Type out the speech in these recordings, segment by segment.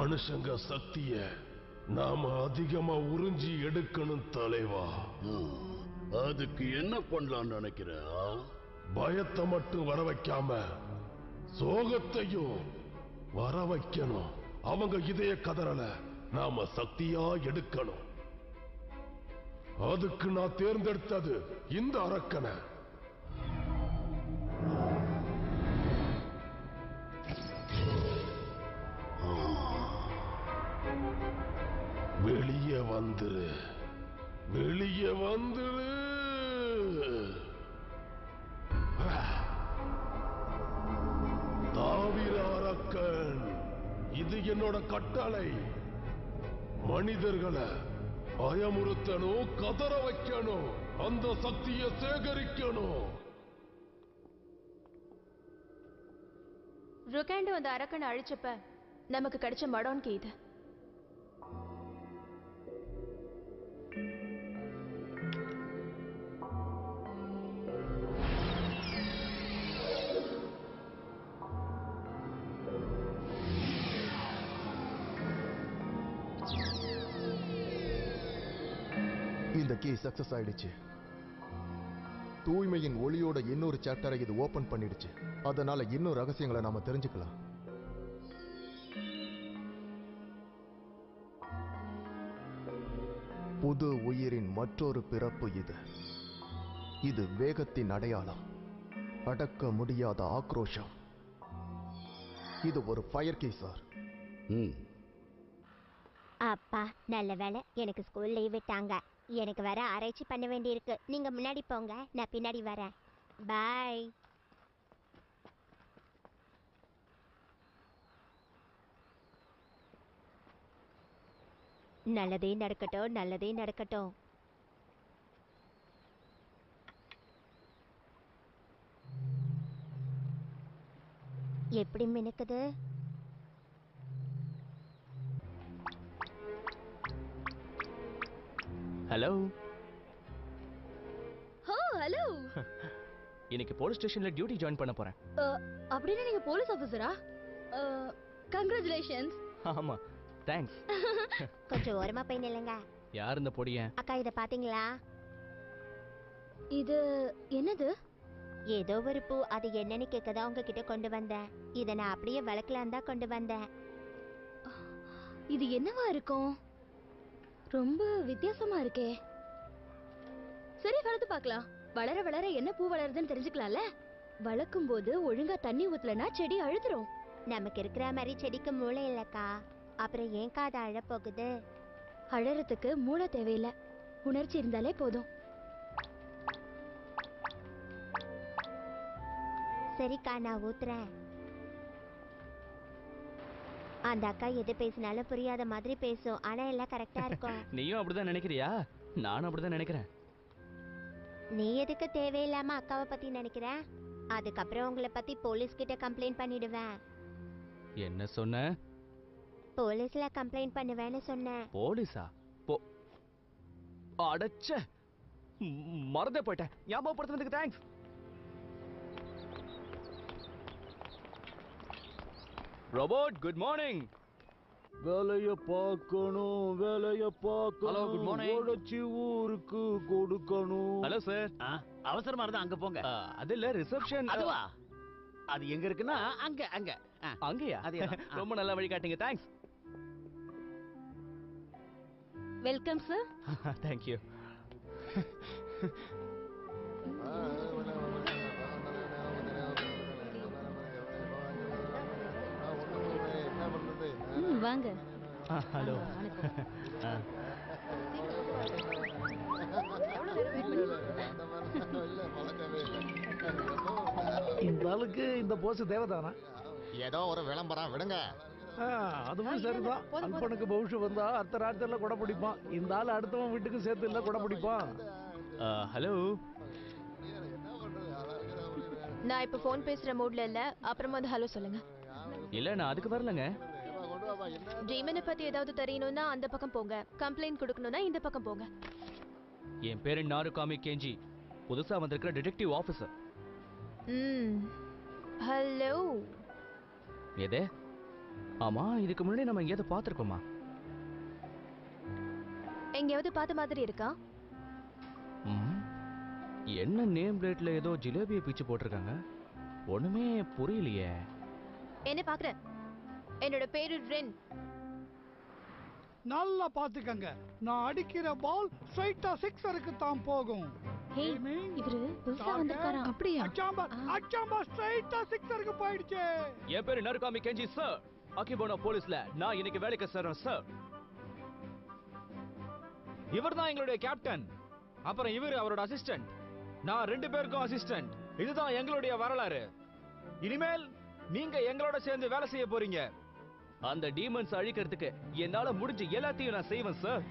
மனுஷங்க சக்திய நாம அதிகமா உறிஞ்சி எடுக்கணும் தலைவா ஹம். அதுக்கு என்ன பண்ணலாம்னு நினைக்கிற ஆ? பயத்தை மட்டும் வர வைக்காம சோகத்தையும் வர வைக்கணும் அவங்க இதய கதறல நாம சக்தியா எடுக்கணும் அதுக்கு நான் தேர்ந்தெடுத்தது இந்த அரக்கனை வெளியே வந்துரு வெளியே வந்துரு தாவிர அரக்கன் இது என்னோட கட்டளை மனிதர்களை பயமுறுத்தணும் கதற வைக்கணும் அந்த சக்தியை சேகரிக்கணும் ருகாண்டோ அந்த அரக்கனை அழிச்சப்ப நமக்கு கிடைச்ச மடோன்க்கு இது இந்த கீ சக்சஸ் ஆயிடுச்சு தூய்மையின் ஒளியோட இன்னொரு சாப்டரை இது ஓபன் பண்ணிடுச்சு அதனால இன்னும் ரகசியங்களை நாம தெரிஞ்சுக்கலாம் புது உயிரின் மற்றொரு பிறப்பு இது இது வேகத்தின் அடையாளம் அடக்க முடியாத ஆக்ரோஷம் இது ஒரு ஃபயர் கீ சார் ம் அப்பா நல்ல வேளை எனக்கு ஸ்கூல் லீவ் விட்டாங்க எனக்கு வர ஆராய்ச்சி பண்ண வேண்டியிருக்கு நீங்க முன்னாடி போங்க நான் பின்னாடி வரேன் பாய் நல்லதே நடக்கட்டும் நல்லதே நடக்கட்டும் எப்படி மினுக்குது ஹலோ ஹோ ஹலோ இன்னைக்கு போலீஸ் ஸ்டேஷன்ல டியூட்டி ஜாயின் பண்ண போறேன் அப்படின்னு நீங்க போலீஸ் ஆபீசரா கங்க்ராச்சுலேஷன்ஸ் ஆமா தேங்க்ஸ் கொஞ்சம் ஓரமா போய் நில்லுங்க யார் இந்த பொடியன் அக்கா இத பாத்தீங்களா இது என்னது ஏதோ ஒரு பூ அது என்னன்னு கேட்கதான் உங்ககிட்ட கொண்டு வந்தேன் இத நான் அப்படியே வளர்க்கலாம் தான் கொண்டு வந்தேன் இது என்னவா இருக்கும் ரொம்ப வித்தியாசமா இருக்கே சரி வளர்த்து பார்க்கலாம் வளர வளர என்ன பூ வளருதுன்னு தெரிஞ்சுக்கலாம்ல வளர்க்கும் போது ஒழுங்கா தண்ணி ஊத்தலனா செடி அழுதுரும் நமக்கு இருக்கிற மாதிரி செடிக்கு மூளை இல்லக்கா அப்புறம் ஏன் காது அழப் போகுது அழறதுக்கு மூளை தேவையில்லை உணர்ச்சி இருந்தாலே போதும் சரிக்கா நான் ஊத்துறேன் அந்த அக்கா எது பேசினாலும் புரியாத மாதிரி பேசும் ஆனா எல்லாம் கரெக்டா இருக்கும் நீயும் அப்படிதான் நினைக்கிறியா நானும் அப்படிதான் நினைக்கிறேன் நீ எதுக்கு தேவையில்லாம அக்காவை பத்தி நினைக்கிற அதுக்கப்புறம் உங்களை பத்தி போலீஸ் கிட்ட கம்ப்ளைண்ட் பண்ணிடுவேன் என்ன சொன்ன போலீஸ்ல கம்ப்ளைண்ட் பண்ணுவேன்னு சொன்னேன் போலீஸா போ அடச்ச ம், மறந்தே போயிட்டேன் ஞாபகப்படுத்துனதுக்கு தேங்க்ஸ் ரோபோட் குட் மார்னிங் வேலைய பார்க்கணும் வேலைய பார்க்கணும் Hello, good morning. உழைச்சி ஊருக்கு கொடுக்கணும் ஹலோ சார் ஆ, அவசரமா இருந்தா அங்க போங்க அது இல்ல ரிசப்ஷன் அதுவா அது எங்க இருக்குன்னா அங்க அங்க ஆ. அங்கயா அதேதான். ஆ. ரொம்ப நல்லா வழி காட்டுங்க தேங்க்ஸ் வெல்கம் சார் தேங்க்யூ வாங்க ஹலோ இந்த ஆளுக்கு இந்த போஸ் தேவைதானா ஏதோ ஒரு விளம்பரம் விடுங்க ஆ, அதுவும் சரிதான் அல்பனுக்கு பவுஷு வந்தா அர்த்த ராத்திரில கொடை பிடிப்பான் இந்த ஆள் அடுத்தவன் வீட்டுக்கு சேர்த்து இல்ல கொடை பிடிப்பான் ஹலோ நான் இப்ப ஃபோன் பேசுற மூட்ல இல்ல அப்புறமா வந்து ஹலோ சொல்லுங்க இல்ல நான் அதுக்கு வரலங்க டீமனை பத்தி ஏதாவது தெரியணும்னா அந்த பக்கம் போங்க கம்ப்ளைண்ட் கொடுக்கணும்னா இந்த பக்கம் போங்க என் பேரு நாருகாமி கேஞ்சி புதுசா வந்திருக்கிற டிடெக்டிவ் ஆபீசர் ம் ஹலோ எதே ஆமா இதுக்கு முன்னாடி நம்ம எங்கேயாவது பார்த்துருக்கோமா எங்கேயாவது பார்த்த மாதிரி இருக்கா ம் என்ன நேம் பிளேட்ல ஏதோ ஜிலேபியை பிச்சு போட்டிருக்காங்க ஒண்ணுமே புரியலையே என்ன பாக்குற என்னோட பேரு ரென் நல்லா பாத்துக்கங்க நான் அடிக்கிற பால் ஸ்ட்ரைட்டா சிக்ஸருக்கு தான் போகும் ஹேய் இவரு புதுசா வந்திருக்காராம் அப்படியா அச்சாம்பா அச்சாம்பா ஸ்ட்ரைட்டா சிக்ஸருக்கு போயிடுச்சு என் பேரு நருகாமி கெஞ்சி சார் அக்கிபோனா போலீஸ்ல நான் இன்னைக்கு வேலைக்கு சேர்றேன் சார் இவர் தான் எங்களுடைய கேப்டன் அப்புறம் இவர் அவரோட அசிஸ்டன்ட் நான் ரெண்டு பேருக்கும் அசிஸ்டன்ட் இதுதான் எங்களுடைய வரலாறு இனிமேல் நீங்க எங்களோட சேர்ந்து வேலை செய்ய போறீங்க அந்த டீமன்ஸ் அழிக்கிறதுக்கு என்னால முடிஞ்ச எல்லாத்தையும் நான் செய்வேன் சார்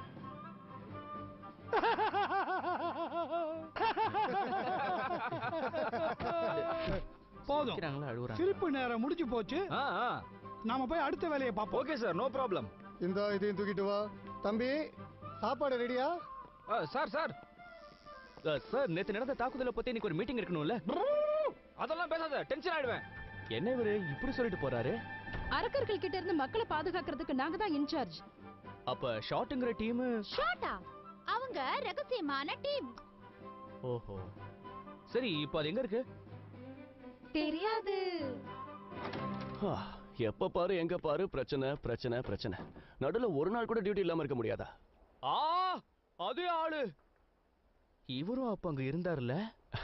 போதும் சிரிக்கிறாங்களா, அழுவுறாங்க? சிரிப்பு நேரம் முடிஞ்சு போச்சு ஆ ஆ நாம போய் அடுத்த வேலையை பார்ப்போம் ஓகே சார் நோ ப்ராப்ளம் இந்த இதையும் தூக்கிட்டு வா தம்பி சாப்பாடு ரெடியா சார் சார் அஹ், சார் நேத்து நடந்த தாக்குதலை பத்தி இன்னைக்கு ஒரு மீட்டிங் இருக்கணும்ல அதெல்லாம் பேசாத டென்ஷன் ஆயிடுவேன் என்ன இவரு இப்படி சொல்லிட்டு போறாரு அரக்கர்கள் கிட்ட இருந்து மக்களை பாதுகாக்கிறதுக்கு நாங்க தான் இன்சார்ஜ் அப்ப ஷாட்டுங்கிற டீம் ஷாட்டா அவங்க ரகசியமான டீம் ஓஹோ சரி இப்போ அது எங்க இருக்கு தெரியாது ஆ, எப்ப பாரு எங்க பாரு பிரச்சனை பிரச்சனை பிரச்சனை நடுவுல ஒரு நாள் கூட டியூட்டி இல்லாம இருக்க முடியாதா ஆ அதே ஆளு இவரும் அப்ப அங்க இருந்தாருல்ல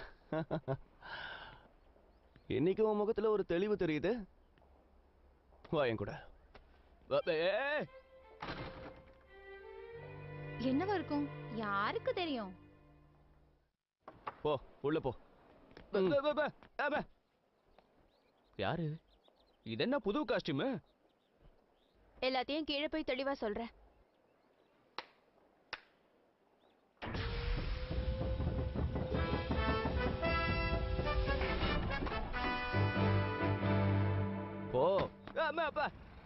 இன்னைக்கு உன் முகத்துல ஒரு தெளிவு தெரியுது வா என் கூட வா, ஏய், என்னவா இருக்கும் யாருக்கு தெரியும் போ உள்ள போ ப, ப, ப, ப, ப, ப. யாரு இது என்ன புது காஸ்டியூமு எல்லாத்தையும் கீழே போய் தெளிவா சொல்றேன் போ அம்மா, அப்பா.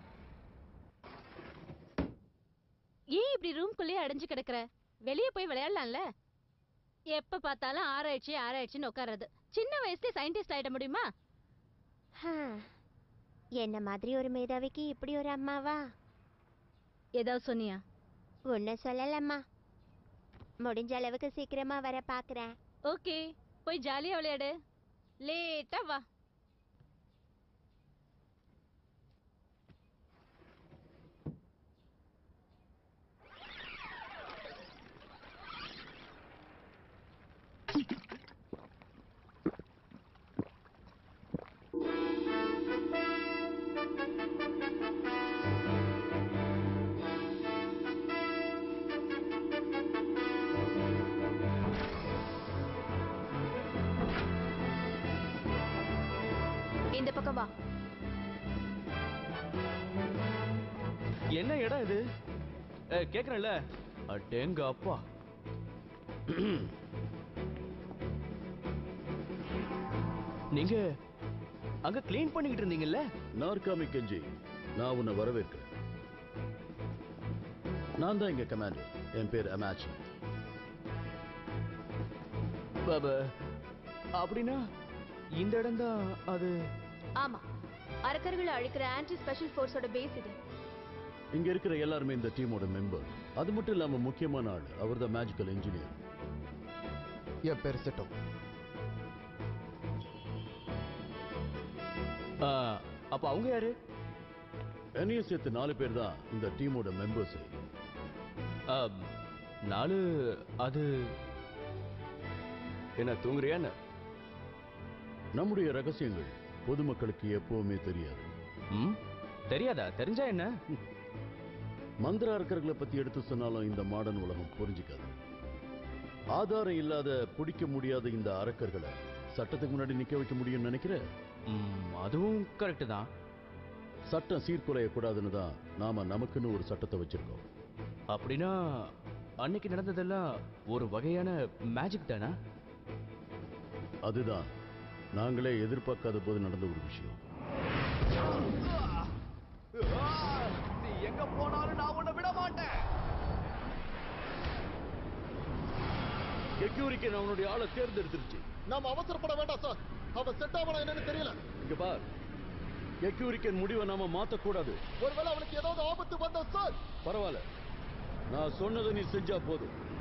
ஏன் இப்படி ரூம்குள்ளேயே அடைஞ்சு கிடக்குற வெளியே போய் விளையாடலாம்ல எப்ப பார்த்தாலும் ஆராய்ச்சி ஆராய்ச்சின்னு உட்கார்றது சின்ன வயசுல சயின்டிஸ்ட் ஆயிட முடியுமா ஹம். என்ன மாதிரி ஒரு மேதாவிக்கு இப்படி ஒரு அம்மாவா ஏதாவது சொன்னியா ஒன்னும் சொல்லலம்மா முடிஞ்ச அளவுக்கு சீக்கிரமா வர பாக்குறேன் ஓகே போய் ஜாலியா விளையாடு லேட்டா வா இந்த பக்கம் வா என்ன இடம் இது ஏ, கேக்குறேன்ல அடேங்க அப்பா நீங்க அங்க க்ளீன் பண்ணிக்கிட்டு இருந்தீங்கல்ல நார்காமி கெஞ்சி நான் உன்னை வரவேற்கிறேன் நான் தான் இங்க கமாண்டர் என் பேர் அமாச்சி பாபா அப்படின்னா இந்த இடம் தான் அது ஆமா அரக்கர்களை அழிக்கிற ஆன்டி ஸ்பெஷல் ஃபோர்ஸோட பேஸ் இது இங்க இருக்கிற எல்லாருமே இந்த டீமோட மெம்பர் அது மட்டும் இல்லாம முக்கியமான ஆள் அவர் தான் மேஜிக்கல் இன்ஜினியர் என் பேர் சிட்டோ ஆ, அப்ப அவங்க யாரு என்னையும் சேர்த்து நாலு பேர் தான் இந்த டீமோட மெம்பர்ஸ் ஆ, நாலு அது என்ன தூங்குறியா என்ன நம்முடைய ரகசியங்கள் பொதுமக்களுக்கு எப்பவுமே தெரியாது ம் தெரியாதா தெரிஞ்சா என்ன மந்திர அரக்கர்களை பத்தி எடுத்து சொன்னாலும் இந்த மாடர்ன் உலகம் புரிஞ்சுக்காது ஆதாரம் இல்லாத பிடிக்க முடியாத இந்த அரக்கர்களை சட்டத்துக்கு முன்னாடி நிக்க வைக்க முடியும்னு நினைக்கிற ம், அதுவும் கரெக்ட் தான் சட்டம் சீர்குலைய கூடாதுன்னு தான் நாம நமக்குன்னு ஒரு சட்டத்தை வச்சிருக்கோம் அப்படின்னா அன்னைக்கு நடந்ததெல்லாம் ஒரு வகையான மேஜிக் தானா அதுதான் நாங்களே எதிர்பார்க்காத போது நடந்த ஒரு விஷயம் நீ எங்க போனாலும் நான் உன்னை விட மாட்டேன் செக்யூரிட்டி அவனுடைய ஆளை தேர்ந்தெடுத்துருச்சு நாம அவசரப்பட வேண்டாம் சார் அவன் செட் ஆவனா என்னன்னு தெரியல இங்க பார் எக்யூரிக்கன் முடிவை நாம மாத்தக்கூடாது ஒருவேளை அவனுக்கு ஏதாவது ஆபத்து வந்தா சார் பரவாயில்ல நான் சொன்னதை நீ செஞ்சா போதும்